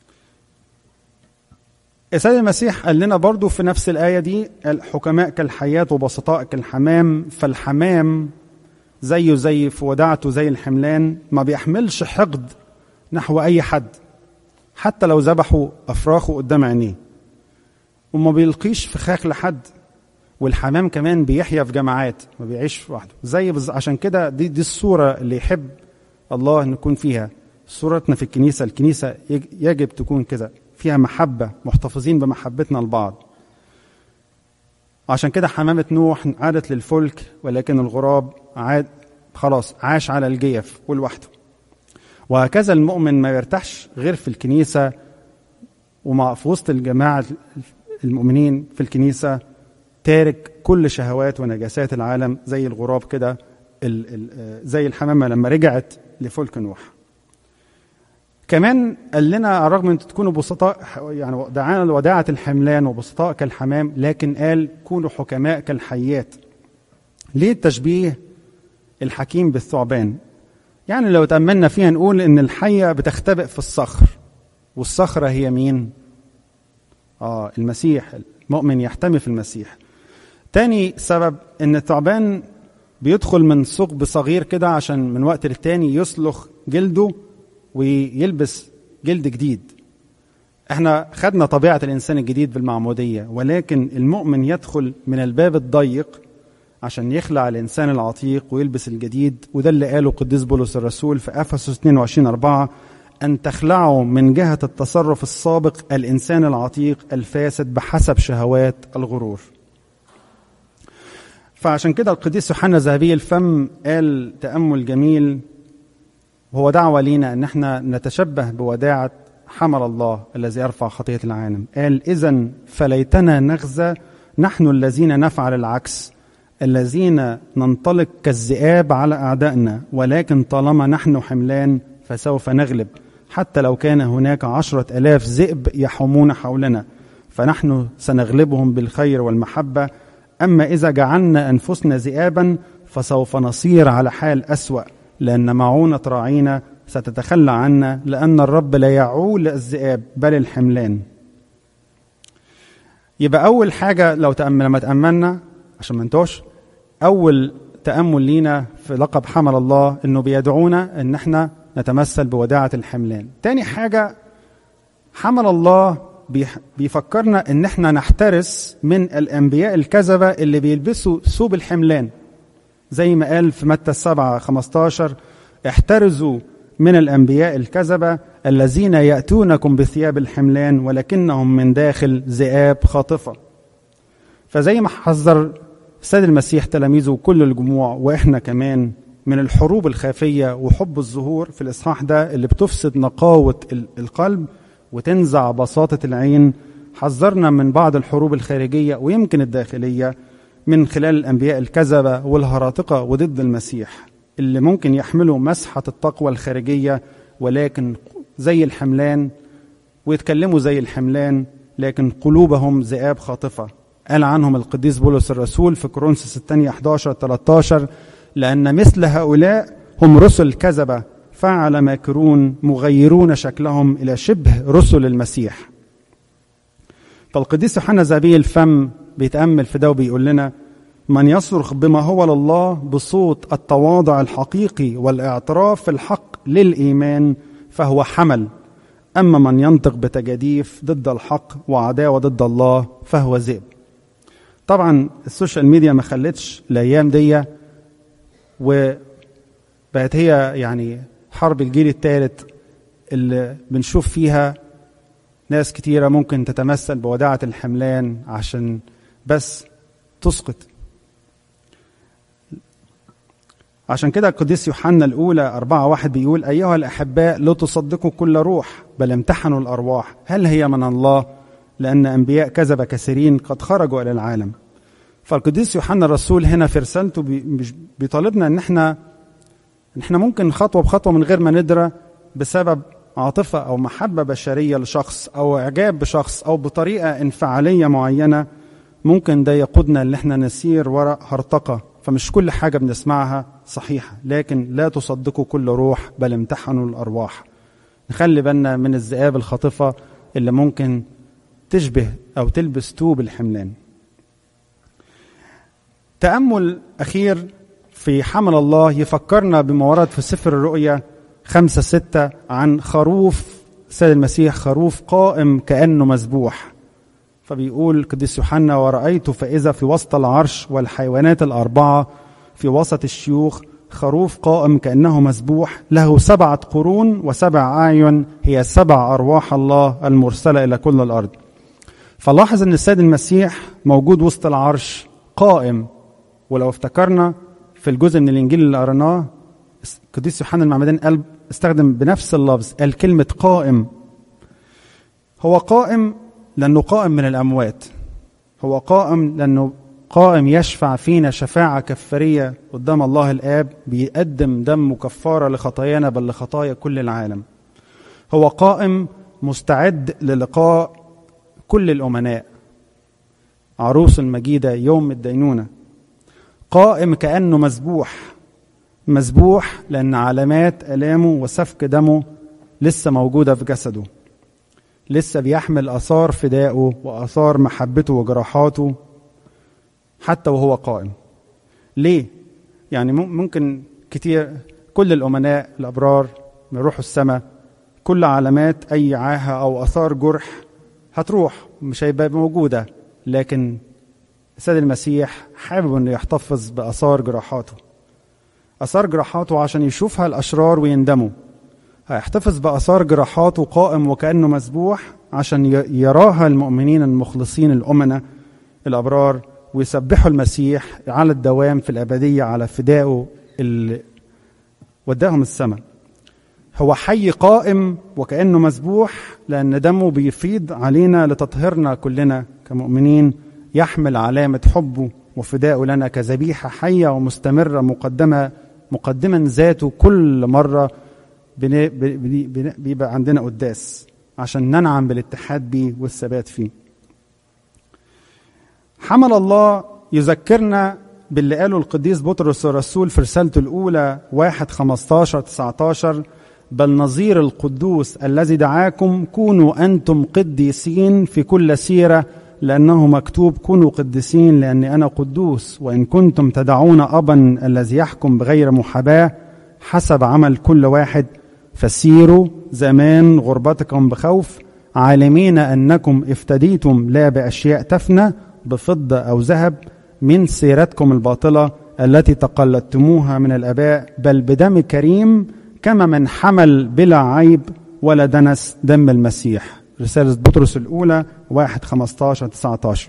السيد المسيح قال لنا برضو في نفس الآية دي الحكماء كالحياة وبسطاء كالحمام فالحمام زيه زي في وداعته زي الحملان ما بيحملش حقد نحو أي حد حتى لو ذبحوا أفراخه قدام عينيه وما بيلقيش فخاخ لحد والحمام كمان بيحيا في جماعات ما بيعيش لوحده زي بز... عشان كده دي دي الصورة اللي يحب الله نكون فيها صورتنا في الكنيسة الكنيسة يجب تكون كده فيها محبة محتفظين بمحبتنا لبعض عشان كده حمامة نوح عادت للفلك ولكن الغراب عاد خلاص عاش على الجيف ولوحده وهكذا المؤمن ما يرتاحش غير في الكنيسة ومع في وسط الجماعة المؤمنين في الكنيسة تارك كل شهوات ونجاسات العالم زي الغراب كده زي الحمامة لما رجعت لفلك نوح كمان قال لنا على الرغم ان تكونوا بسطاء يعني دعانا وداعة الحملان وبسطاء كالحمام لكن قال كونوا حكماء كالحيات ليه التشبيه الحكيم بالثعبان يعني لو تأملنا فيها نقول ان الحية بتختبئ في الصخر والصخرة هي مين اه المسيح المؤمن يحتمي في المسيح تاني سبب ان الثعبان بيدخل من ثقب صغير كده عشان من وقت للتاني يسلخ جلده ويلبس جلد جديد احنا خدنا طبيعة الإنسان الجديد بالمعمودية ولكن المؤمن يدخل من الباب الضيق عشان يخلع الإنسان العتيق ويلبس الجديد وده اللي قاله قديس بولس الرسول في أفسس 22 4 أن تخلعوا من جهة التصرف السابق الإنسان العتيق الفاسد بحسب شهوات الغرور فعشان كده القديس يوحنا ذهبي الفم قال تأمل جميل وهو دعوة لينا أن احنا نتشبه بوداعة حمل الله الذي يرفع خطية العالم قال إذا فليتنا نغزى نحن الذين نفعل العكس الذين ننطلق كالذئاب على أعدائنا ولكن طالما نحن حملان فسوف نغلب حتى لو كان هناك عشرة ألاف ذئب يحومون حولنا فنحن سنغلبهم بالخير والمحبة أما إذا جعلنا أنفسنا ذئابا فسوف نصير على حال أسوأ لأن معونة راعينا ستتخلى عنا لأن الرب لا يعول الذئاب بل الحملان يبقى أول حاجة لو تأمل لما تأملنا عشان ما انتوش أول تأمل لينا في لقب حمل الله إنه بيدعونا إن إحنا نتمثل بوداعة الحملان. تاني حاجة حمل الله بيفكرنا إن إحنا نحترس من الأنبياء الكذبة اللي بيلبسوا ثوب الحملان. زي ما قال في متى السبعة 15 احترزوا من الأنبياء الكذبة الذين يأتونكم بثياب الحملان ولكنهم من داخل ذئاب خاطفة فزي ما حذر السيد المسيح تلاميذه وكل الجموع وإحنا كمان من الحروب الخافية وحب الظهور في الإصحاح ده اللي بتفسد نقاوة القلب وتنزع بساطة العين حذرنا من بعض الحروب الخارجية ويمكن الداخلية من خلال الأنبياء الكذبة والهراطقة وضد المسيح اللي ممكن يحملوا مسحة التقوى الخارجية ولكن زي الحملان ويتكلموا زي الحملان لكن قلوبهم ذئاب خاطفة قال عنهم القديس بولس الرسول في كورنثوس الثانية 11 13 لأن مثل هؤلاء هم رسل كذبة فعل ماكرون مغيرون شكلهم إلى شبه رسل المسيح فالقديس يوحنا زابي الفم بيتأمل في ده وبيقول لنا من يصرخ بما هو لله بصوت التواضع الحقيقي والاعتراف في الحق للإيمان فهو حمل أما من ينطق بتجاديف ضد الحق وعداوة ضد الله فهو ذئب طبعا السوشيال ميديا ما خلتش الأيام دي وبقت هي يعني حرب الجيل الثالث اللي بنشوف فيها ناس كتيرة ممكن تتمثل بوداعة الحملان عشان بس تسقط عشان كده القديس يوحنا الأولى أربعة واحد بيقول أيها الأحباء لا تصدقوا كل روح بل امتحنوا الأرواح هل هي من الله لأن أنبياء كذب كثيرين قد خرجوا إلى العالم فالقديس يوحنا الرسول هنا في رسالته بيطالبنا ان احنا ان احنا ممكن خطوه بخطوه من غير ما ندرى بسبب عاطفة أو محبة بشرية لشخص أو إعجاب بشخص أو بطريقة انفعالية معينة ممكن ده يقودنا إن إحنا نسير وراء هرطقة فمش كل حاجة بنسمعها صحيحة لكن لا تصدقوا كل روح بل امتحنوا الأرواح نخلي بالنا من الذئاب الخاطفة اللي ممكن تشبه أو تلبس توب الحملان تأمل أخير في حمل الله يفكرنا بما ورد في سفر الرؤيا خمسة ستة عن خروف سيد المسيح خروف قائم كأنه مذبوح فبيقول القديس يوحنا ورأيت فإذا في وسط العرش والحيوانات الأربعة في وسط الشيوخ خروف قائم كأنه مذبوح له سبعة قرون وسبع أعين هي سبع أرواح الله المرسلة إلى كل الأرض فلاحظ أن السيد المسيح موجود وسط العرش قائم ولو افتكرنا في الجزء من الإنجيل اللي قريناه القديس يوحنا المعمدان قال استخدم بنفس اللفظ قال كلمة قائم هو قائم لأنه قائم من الأموات هو قائم لأنه قائم يشفع فينا شفاعة كفارية قدام الله الآب بيقدم دم كفارة لخطايانا بل لخطايا كل العالم هو قائم مستعد للقاء كل الأمناء عروس المجيدة يوم الدينونة قائم كأنه مذبوح مذبوح لأن علامات آلامه وسفك دمه لسه موجودة في جسده لسه بيحمل آثار فدائه وآثار محبته وجراحاته حتى وهو قائم ليه؟ يعني ممكن كتير كل الأمناء الأبرار يروحوا السماء كل علامات أي عاهة أو آثار جرح هتروح مش هيبقى موجودة لكن السيد المسيح حابب انه يحتفظ باثار جراحاته اثار جراحاته عشان يشوفها الاشرار ويندموا هيحتفظ باثار جراحاته قائم وكانه مذبوح عشان يراها المؤمنين المخلصين الامنه الابرار ويسبحوا المسيح على الدوام في الابديه على فدائه اللي وداهم السماء هو حي قائم وكانه مذبوح لان دمه بيفيض علينا لتطهيرنا كلنا كمؤمنين يحمل علامة حبه وفدائه لنا كذبيحة حية ومستمرة مقدمة مقدما ذاته كل مرة بيبقى عندنا قداس عشان ننعم بالاتحاد بيه والثبات فيه حمل الله يذكرنا باللي قاله القديس بطرس الرسول في رسالته الأولى واحد 15 19 بل نظير القدوس الذي دعاكم كونوا أنتم قديسين في كل سيرة لأنه مكتوب كونوا قديسين لأني أنا قدوس وإن كنتم تدعون أبا الذي يحكم بغير محاباة حسب عمل كل واحد فسيروا زمان غربتكم بخوف عالمين أنكم افتديتم لا بأشياء تفنى بفضة أو ذهب من سيرتكم الباطلة التي تقلدتموها من الآباء بل بدم كريم كما من حمل بلا عيب ولا دنس دم المسيح رسالة بطرس الأولى واحد 15 19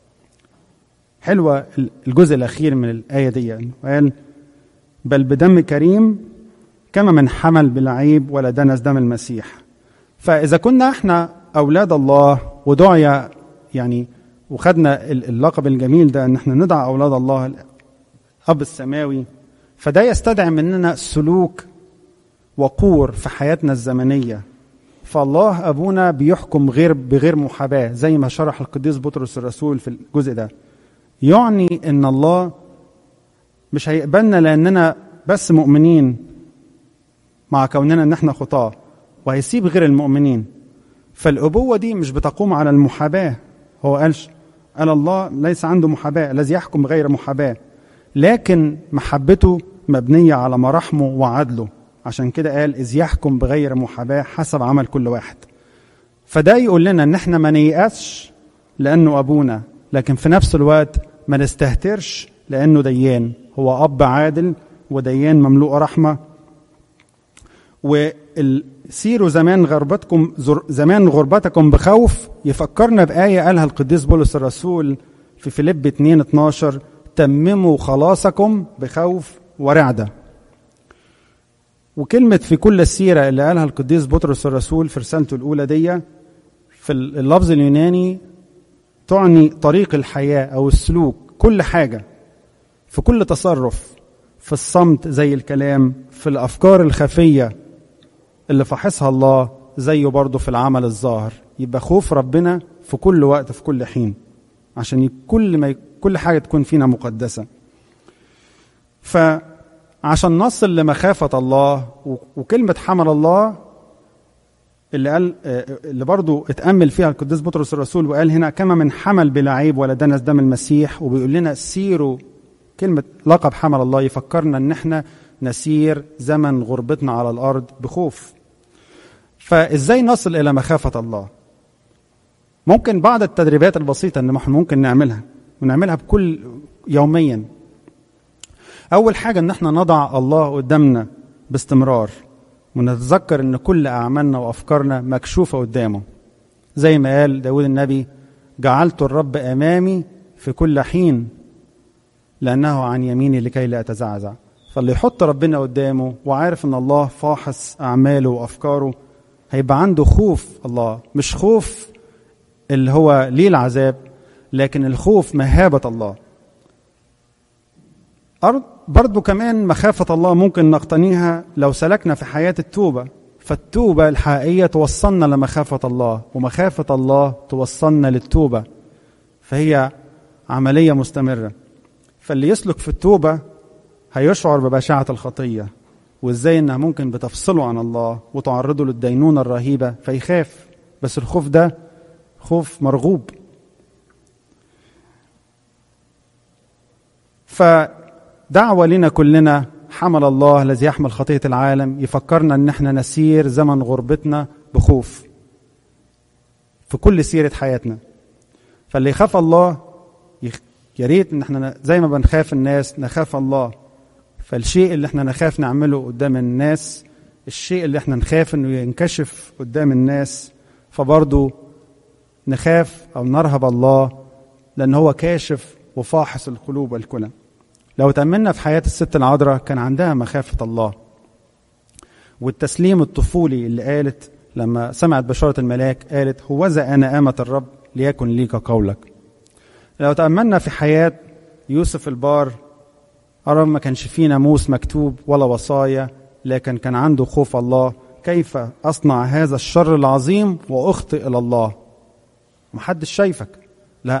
حلوة الجزء الأخير من الآية دي يعني قال بل بدم كريم كما من حمل بالعيب ولا دنس دم المسيح فإذا كنا احنا أولاد الله ودعي يعني وخدنا اللقب الجميل ده ان احنا ندعى أولاد الله الأب السماوي فده يستدعي مننا سلوك وقور في حياتنا الزمنية فالله ابونا بيحكم غير بغير محاباه زي ما شرح القديس بطرس الرسول في الجزء ده يعني ان الله مش هيقبلنا لاننا بس مؤمنين مع كوننا ان احنا خطاه وهيسيب غير المؤمنين فالابوه دي مش بتقوم على المحاباه هو قالش قال الله ليس عنده محاباه الذي يحكم غير محاباه لكن محبته مبنيه على مراحمه وعدله عشان كده قال إذ يحكم بغير محاباة حسب عمل كل واحد فده يقول لنا إن إحنا ما نيأسش لأنه أبونا لكن في نفس الوقت ما نستهترش لأنه ديان هو أب عادل وديان مملوء رحمة وسيروا زمان غربتكم زمان غربتكم بخوف يفكرنا بآية قالها القديس بولس الرسول في فيليب 2 12 تمموا خلاصكم بخوف ورعده وكلمة في كل السيرة اللي قالها القديس بطرس الرسول في رسالته الأولى دي في اللفظ اليوناني تعني طريق الحياة أو السلوك كل حاجة في كل تصرف في الصمت زي الكلام في الأفكار الخفية اللي فحصها الله زيه برضه في العمل الظاهر يبقى خوف ربنا في كل وقت في كل حين عشان كل ما كل حاجه تكون فينا مقدسه فعشان نصل لمخافه الله وكلمه حمل الله اللي قال اللي برضه اتامل فيها القديس بطرس الرسول وقال هنا كما من حمل بلا عيب ولا دنس دم المسيح وبيقول لنا سيروا كلمه لقب حمل الله يفكرنا ان احنا نسير زمن غربتنا على الارض بخوف فازاي نصل الى مخافه الله ممكن بعض التدريبات البسيطه اللي احنا ممكن نعملها ونعملها بكل يوميا اول حاجه ان احنا نضع الله قدامنا باستمرار ونتذكر ان كل اعمالنا وافكارنا مكشوفه قدامه زي ما قال داود النبي جعلت الرب امامي في كل حين لانه عن يميني لكي لا اتزعزع فاللي يحط ربنا قدامه وعارف ان الله فاحص اعماله وافكاره هيبقى عنده خوف الله مش خوف اللي هو ليه العذاب لكن الخوف مهابة الله برضو كمان مخافة الله ممكن نقتنيها لو سلكنا في حياة التوبة فالتوبة الحقيقية توصلنا لمخافة الله ومخافة الله توصلنا للتوبة فهي عملية مستمرة فاللي يسلك في التوبة هيشعر ببشاعة الخطية وازاي انها ممكن بتفصله عن الله وتعرضه للدينونة الرهيبة فيخاف بس الخوف ده خوف مرغوب فدعوة لنا كلنا حمل الله الذي يحمل خطية العالم يفكرنا ان احنا نسير زمن غربتنا بخوف في كل سيرة حياتنا فاللي يخاف الله يا ريت ان احنا زي ما بنخاف الناس نخاف الله فالشيء اللي احنا نخاف نعمله قدام الناس الشيء اللي احنا نخاف انه ينكشف قدام الناس فبرضه نخاف او نرهب الله لان هو كاشف وفاحص القلوب والكلى لو تأملنا في حياة الست العذراء كان عندها مخافة الله والتسليم الطفولي اللي قالت لما سمعت بشارة الملاك قالت هوذا أنا آمة الرب ليكن ليك قولك لو تأملنا في حياة يوسف البار أرى ما كانش فيه ناموس مكتوب ولا وصايا لكن كان عنده خوف الله كيف أصنع هذا الشر العظيم وأخطئ إلى الله محدش شايفك لا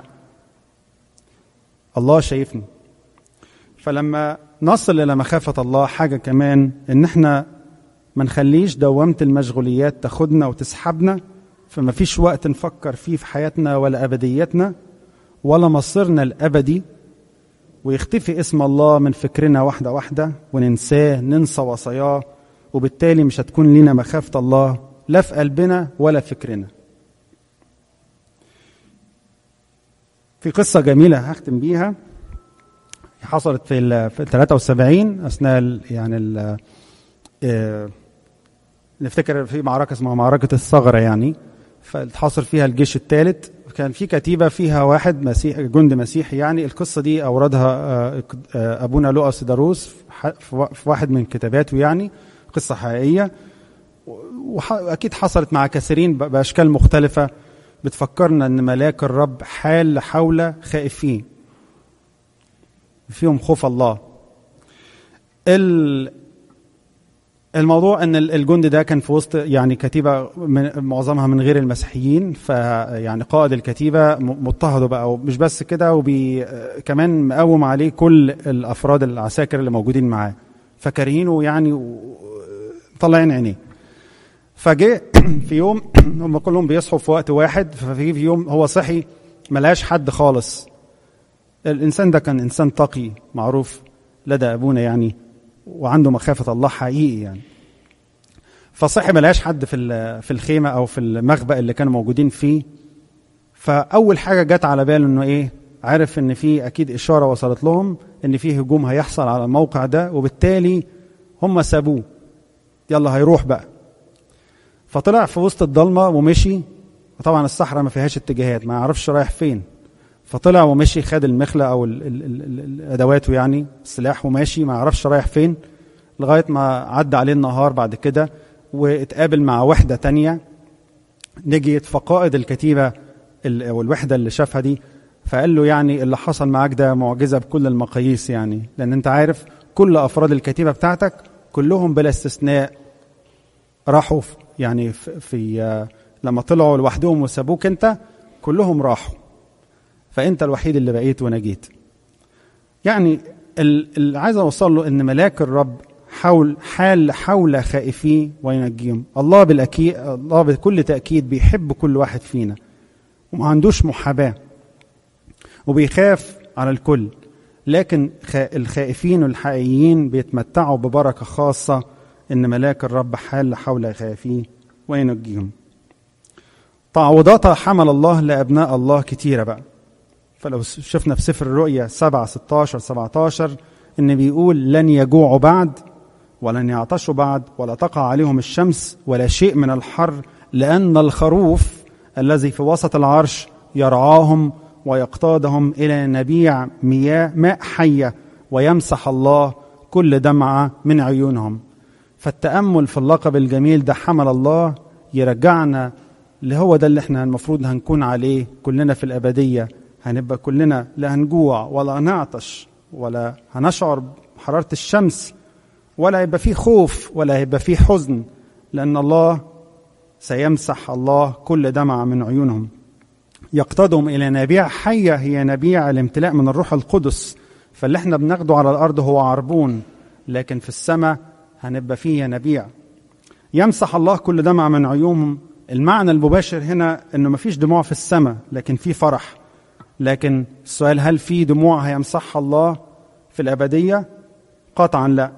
الله شايفني فلما نصل إلى مخافة الله حاجة كمان إن إحنا ما نخليش دوامة المشغوليات تاخدنا وتسحبنا فما فيش وقت نفكر فيه في حياتنا ولا أبديتنا ولا مصيرنا الأبدي ويختفي اسم الله من فكرنا واحدة واحدة وننساه ننسى وصاياه وبالتالي مش هتكون لنا مخافة الله لا في قلبنا ولا فكرنا في قصة جميلة هختم بيها حصلت في ال في 73 اثناء ال يعني ال اه نفتكر في معركه اسمها معركه الثغره يعني فحاصر فيها الجيش الثالث كان في كتيبه فيها واحد مسيح جند مسيحي يعني القصه دي اوردها اه اه ابونا لؤى سيداروس في واحد من كتاباته يعني قصه حقيقيه واكيد حصلت مع كثيرين باشكال مختلفه بتفكرنا ان ملاك الرب حال حول خائفين فيهم خوف الله الموضوع ان الجند ده كان في وسط يعني كتيبه من معظمها من غير المسيحيين فيعني قائد الكتيبه مضطهده بقى ومش بس كده وبي كمان مقوم عليه كل الافراد العساكر اللي موجودين معاه فكارهينه يعني طلعين عينيه فجاء في يوم هم كلهم بيصحوا في وقت واحد ففي في يوم هو صحي ملهاش حد خالص الانسان ده كان انسان تقي معروف لدى ابونا يعني وعنده مخافه الله حقيقي يعني فصحي ملهاش حد في في الخيمه او في المخبأ اللي كانوا موجودين فيه فاول حاجه جت على باله انه ايه عارف ان في اكيد اشاره وصلت لهم ان في هجوم هيحصل على الموقع ده وبالتالي هم سابوه يلا هيروح بقى فطلع في وسط الضلمه ومشي وطبعا الصحراء ما فيهاش اتجاهات ما يعرفش رايح فين فطلع ومشي خد المخلة أو ال ال ال أدواته يعني السلاح وماشي ما يعرفش رايح فين لغاية ما عدى عليه النهار بعد كده واتقابل مع وحدة تانية نجيت فقائد الكتيبة أو الوحدة اللي شافها دي فقال له يعني اللي حصل معاك ده معجزة بكل المقاييس يعني لأن أنت عارف كل أفراد الكتيبة بتاعتك كلهم بلا استثناء راحوا يعني في, في لما طلعوا لوحدهم وسابوك انت كلهم راحوا فانت الوحيد اللي بقيت ونجيت يعني اللي عايز اوصل له ان ملاك الرب حول حال حول خائفيه وينجيهم الله بالاكيد الله بكل تاكيد بيحب كل واحد فينا وما عندوش محاباه وبيخاف على الكل لكن الخائفين الحقيقيين بيتمتعوا ببركه خاصه ان ملاك الرب حال حول خائفيه وينجيهم تعويضات حمل الله لابناء الله كتيره بقى فلو شفنا في سفر الرؤيا 7 16 17 ان بيقول لن يجوعوا بعد ولن يعطشوا بعد ولا تقع عليهم الشمس ولا شيء من الحر لان الخروف الذي في وسط العرش يرعاهم ويقتادهم الى نبيع مياه ماء حيه ويمسح الله كل دمعه من عيونهم فالتامل في اللقب الجميل ده حمل الله يرجعنا اللي هو ده اللي احنا المفروض هنكون عليه كلنا في الابديه هنبقى كلنا لا هنجوع ولا هنعطش ولا هنشعر بحراره الشمس ولا هيبقى فيه خوف ولا هيبقى فيه حزن لان الله سيمسح الله كل دمعه من عيونهم يقتضهم الى نبيع حيه هي نبيع الامتلاء من الروح القدس فاللي احنا بناخده على الارض هو عربون لكن في السماء هنبقى فيه ينابيع يمسح الله كل دمعة من عيونهم المعنى المباشر هنا انه مفيش دموع في السماء لكن في فرح لكن السؤال هل في دموع هيمسحها الله في الأبدية قطعا لا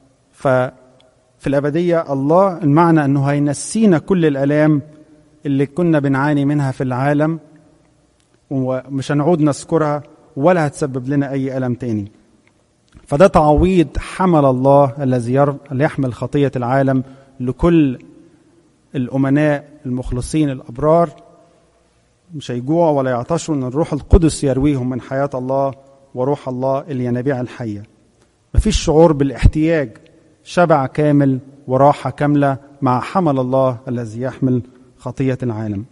ففي الأبدية الله المعنى أنه هينسينا كل الآلام اللي كنا بنعاني منها في العالم ومش هنعود نذكرها ولا هتسبب لنا أي ألم تاني فده تعويض حمل الله الذي يحمل خطية العالم لكل الأمناء المخلصين الأبرار مش هيجوعوا ولا يعطشوا ان الروح القدس يرويهم من حياه الله وروح الله الينابيع الحيه مفيش شعور بالاحتياج شبع كامل وراحه كامله مع حمل الله الذي يحمل خطيه العالم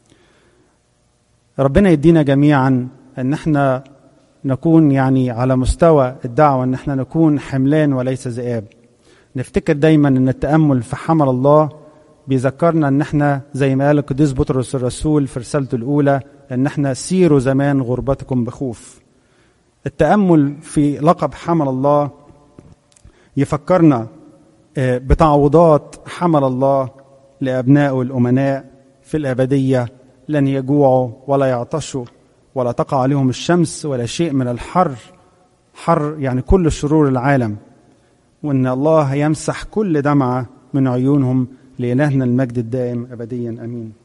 ربنا يدينا جميعا ان احنا نكون يعني على مستوى الدعوه ان احنا نكون حملان وليس ذئاب نفتكر دايما ان التامل في حمل الله بيذكرنا ان احنا زي ما قال القديس بطرس الرسول في رسالته الاولى ان احنا سيروا زمان غربتكم بخوف التامل في لقب حمل الله يفكرنا بتعويضات حمل الله لابنائه الامناء في الابديه لن يجوعوا ولا يعطشوا ولا تقع عليهم الشمس ولا شيء من الحر حر يعني كل شرور العالم وان الله يمسح كل دمعه من عيونهم لإلهنا المجد الدائم أبديا أمين